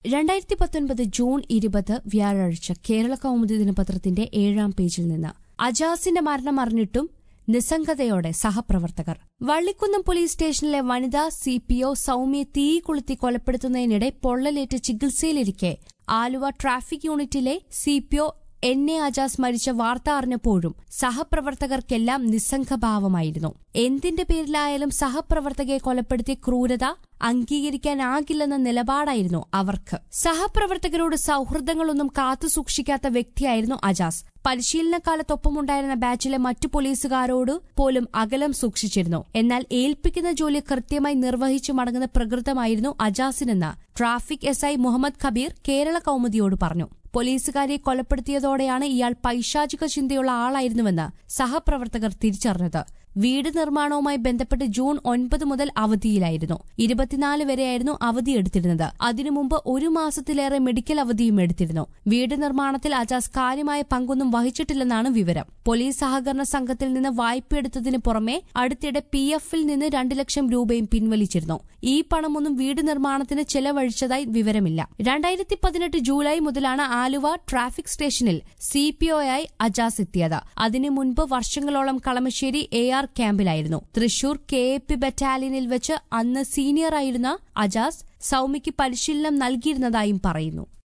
രണ്ടായിരത്തി പത്തൊൻപത് ജൂൺ ഇരുപത് വ്യാഴാഴ്ച കേരള കൗമുദി ദിനപത്രത്തിന്റെ ഏഴാം പേജിൽ നിന്ന് അജാസിന്റെ മരണം അറിഞ്ഞിട്ടും നിസ്സംഗതയോടെ സഹപ്രവർത്തകർ വള്ളിക്കുന്നം പോലീസ് സ്റ്റേഷനിലെ വനിതാ സി പി ഒ സൌമ്യ തീ കൊളുത്തി കൊലപ്പെടുത്തുന്നതിനിടെ പൊള്ളലേറ്റ് ചികിത്സയിലിരിക്കെ ആലുവ ട്രാഫിക് യൂണിറ്റിലെ C P O N A Ajas മരിച്ച വാർത്ത അറിഞ്ഞപ്പോഴും സഹപ്രവർത്തകർക്കെല്ലാം നിസ്സംഗഭാവമായിരുന്നു എന്തിന്റെ പേരിലായാലും സഹപ്രവർത്തകയെ കൊലപ്പെടുത്തിയ ക്രൂരത അംഗീകരിക്കാനാകില്ലെന്ന നിലപാടായിരുന്നു അവർക്ക് സഹപ്രവർത്തകരോട് സൌഹൃദങ്ങളൊന്നും കാത്തുസൂക്ഷിക്കാത്ത വ്യക്തിയായിരുന്നു അജാസ് പരിശീലനകാലത്തൊപ്പമുണ്ടായിരുന്ന ബാച്ചിലെ മറ്റു പോലീസുകാരോട് പോലും അകലം സൂക്ഷിച്ചിരുന്നു എന്നാൽ ഏൽപ്പിക്കുന്ന ജോലി കൃത്യമായി നിർവഹിച്ചു മടങ്ങുന്ന പ്രകൃതമായിരുന്നു അജാസിനെന്ന് traffic S I Muhammad Kabeer Kerala കൌമുദിയോട് പറഞ്ഞു പോലീസുകാരെ കൊലപ്പെടുത്തിയതോടെയാണ് ഇയാൾ പൈശാചിക ചിന്തയുള്ള ആളായിരുന്നുവെന്ന് സഹപ്രവർത്തകർ തിരിച്ചറിഞ്ഞത് വീട് നിർമ്മാണവുമായി ബന്ധപ്പെട്ട് ജൂൺ ഒൻപത് മുതൽ അവധിയിലായിരുന്നു ഇരുപത്തിനാല് വരെയായിരുന്നു അവധി എടുത്തിരുന്നത് അതിനു മുമ്പ് ഒരു മാസത്തിലേറെ മെഡിക്കൽ അവധിയും എടുത്തിരുന്നു വീട് നിർമ്മാണത്തിൽ അജാസ് കാര്യമായ പങ്കൊന്നും വഹിച്ചിട്ടില്ലെന്നാണ് വിവരം പോലീസ് സഹകരണ സംഘത്തിൽ നിന്ന് വായ്പയെടുത്തതിന് പുറമെ അടുത്തിടെ പി എഫിൽ നിന്ന് രണ്ട് ലക്ഷം രൂപയും പിൻവലിച്ചിരുന്നു ഈ പണമൊന്നും വീട് നിർമ്മാണത്തിന് ചെലവഴിച്ചതായി വിവരമില്ല രണ്ടായിരത്തി പതിനെട്ട് ജൂലൈ മുതലാണ് ആലുവ ട്രാഫിക് സ്റ്റേഷനിൽ സി പി ഒയായി അജാസ് എത്തിയത് അതിനു മുൻപ് വർഷങ്ങളോളം കളമശ്ശേരി എ ആർ ക്യാമ്പിലായിരുന്നു തൃശൂർ കെ എ പി ബറ്റാലിയനിൽ വെച്ച് അന്ന് സീനിയറായിരുന്ന അജാസ് സൌമ്യയ്ക്ക് പരിശീലനം നൽകിയിരുന്നതായും പറയുന്നു